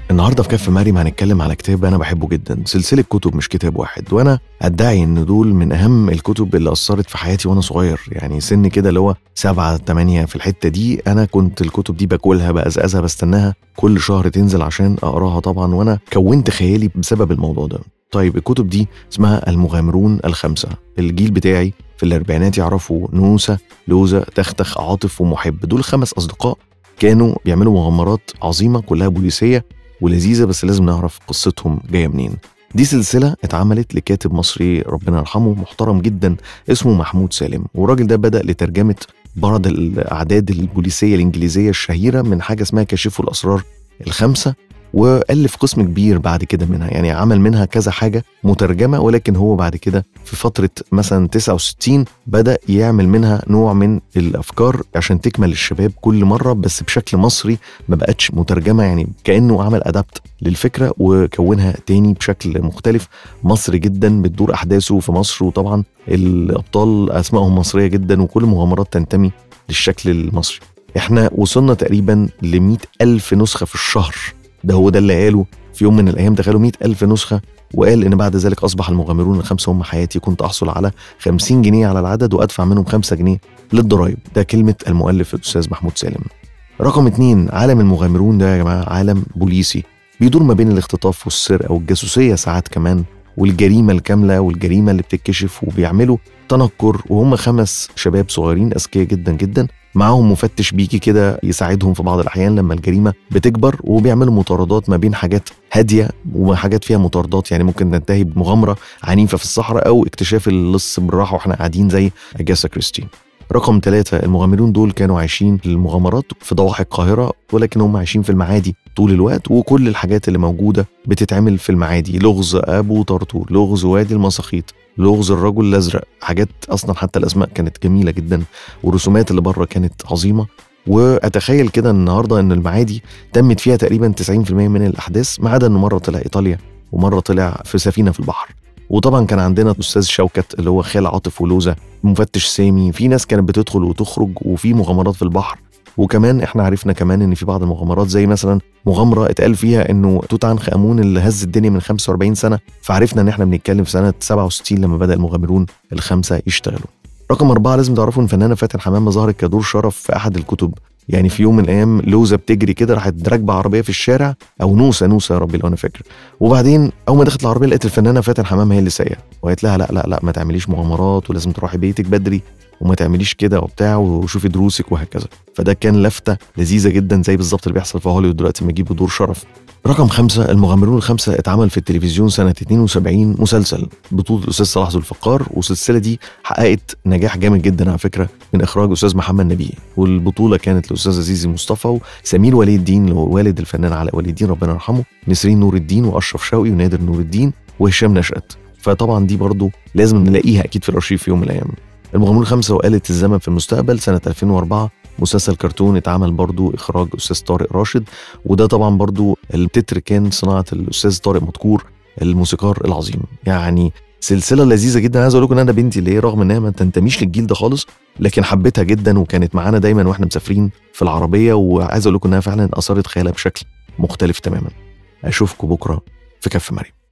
النهارده في كف مريم هنتكلم على كتاب انا بحبه جدا سلسله كتب مش كتاب واحد وانا ادعي ان دول من اهم الكتب اللي اثرت في حياتي وانا صغير يعني سن كده اللي هو سبعة تمانية في الحته دي انا كنت الكتب دي باكلها بأزأزها بستناها كل شهر تنزل عشان اقراها طبعا وانا كونت خيالي بسبب الموضوع ده طيب الكتب دي اسمها المغامرون الخمسه الجيل بتاعي في الاربعينات يعرفوا نوسه لوزه تختخ عاطف ومحب دول خمس اصدقاء كانوا بيعملوا مغامرات عظيمه كلها بوليسيه ولذيذه بس لازم نعرف قصتهم جايه منين دي سلسله اتعملت لكاتب مصري ربنا يرحمه محترم جدا اسمه محمود سالم والراجل ده بدا لترجمه بعض الاعداد البوليسيه الانجليزيه الشهيره من حاجه اسمها كاشفوا الاسرار الخمسه والف قسم كبير بعد كده منها يعني عمل منها كذا حاجه مترجمه ولكن هو بعد كده في فتره مثلا 69 بدا يعمل منها نوع من الافكار عشان تكمل الشباب كل مره بس بشكل مصري ما بقتش مترجمه يعني كانه عمل ادابت للفكره وكونها تاني بشكل مختلف مصري جدا بتدور احداثه في مصر وطبعا الابطال اسمائهم مصريه جدا وكل مغامرات تنتمي للشكل المصري احنا وصلنا تقريبا ل ألف نسخة في الشهر ده هو ده اللي قاله في يوم من الأيام دخلوا مئة ألف نسخة وقال إن بعد ذلك أصبح المغامرون الخمسة هم حياتي كنت أحصل على 50 جنيه على العدد وأدفع منهم 5 جنيه للضرايب ده كلمة المؤلف الأستاذ محمود سالم رقم اتنين عالم المغامرون ده يا جماعة عالم بوليسي بيدور ما بين الاختطاف والسرقة والجاسوسية ساعات كمان والجريمة الكاملة والجريمة اللي بتتكشف وبيعملوا تنكر وهم خمس شباب صغيرين أذكياء جدا جدا معاهم مفتش بيجي كده يساعدهم في بعض الأحيان لما الجريمة بتكبر وبيعملوا مطاردات ما بين حاجات هادية وحاجات فيها مطاردات يعني ممكن تنتهي بمغامرة عنيفة في الصحراء أو اكتشاف اللص بالراحة وإحنا قاعدين زي أجاسا كريستي رقم ثلاثة المغامرون دول كانوا عايشين المغامرات في ضواحي القاهرة ولكن هم عايشين في المعادي طول الوقت وكل الحاجات اللي موجودة بتتعمل في المعادي لغز أبو طرطور لغز وادي المساخيط لغز الرجل الأزرق حاجات أصلا حتى الأسماء كانت جميلة جدا والرسومات اللي بره كانت عظيمة وأتخيل كده النهاردة إن المعادي تمت فيها تقريبا 90% من الأحداث ما عدا إنه مرة طلع إيطاليا ومرة طلع في سفينة في البحر وطبعا كان عندنا استاذ شوكت اللي هو خال عاطف ولوزه مفتش سامي في ناس كانت بتدخل وتخرج وفي مغامرات في البحر وكمان احنا عرفنا كمان ان في بعض المغامرات زي مثلا مغامره اتقال فيها انه توت عنخ امون اللي هز الدنيا من 45 سنه فعرفنا ان احنا بنتكلم في سنه 67 لما بدا المغامرون الخمسه يشتغلوا رقم أربعة لازم تعرفوا إن الفنانة فاتن حمامة ظهرت كدور شرف في أحد الكتب يعني في يوم من الايام لوزه بتجري كده راحت راكبه عربيه في الشارع او نوسه نوسه يا ربي لو انا فاكر وبعدين اول ما دخلت العربيه لقيت الفنانه فاتن حمامه هي اللي سايقه وقالت لها لا لا لا ما تعمليش مغامرات ولازم تروحي بيتك بدري وما تعمليش كده وبتاع وشوفي دروسك وهكذا فده كان لفته لذيذه جدا زي بالظبط اللي بيحصل في هوليوود دلوقتي لما يجيبوا دور شرف رقم خمسة المغامرون الخمسة اتعمل في التلفزيون سنة 72 مسلسل بطولة الأستاذ صلاح ذو الفقار والسلسلة دي حققت نجاح جامد جدا على فكرة من إخراج أستاذ محمد نبيه والبطولة كانت للأستاذ عزيزي مصطفى وسمير ولي الدين اللي هو والد الفنان علاء ولي الدين ربنا يرحمه نسرين نور الدين وأشرف شوقي ونادر نور الدين وهشام نشأت فطبعا دي برضو لازم نلاقيها أكيد في الأرشيف في يوم من الأيام المغامرون الخمسة وآلة الزمن في المستقبل سنة 2004 مسلسل كرتون اتعمل برضو إخراج أستاذ طارق راشد وده طبعا برضو التتر كان صناعة الأستاذ طارق مدكور الموسيقار العظيم يعني سلسلة لذيذة جدا عايز اقول لكم ان انا بنتي اللي هي رغم انها ما تنتميش للجيل ده خالص لكن حبيتها جدا وكانت معانا دايما واحنا مسافرين في العربية وعايز اقول لكم انها فعلا اثرت خيالها بشكل مختلف تماما اشوفكم بكره في كف مريم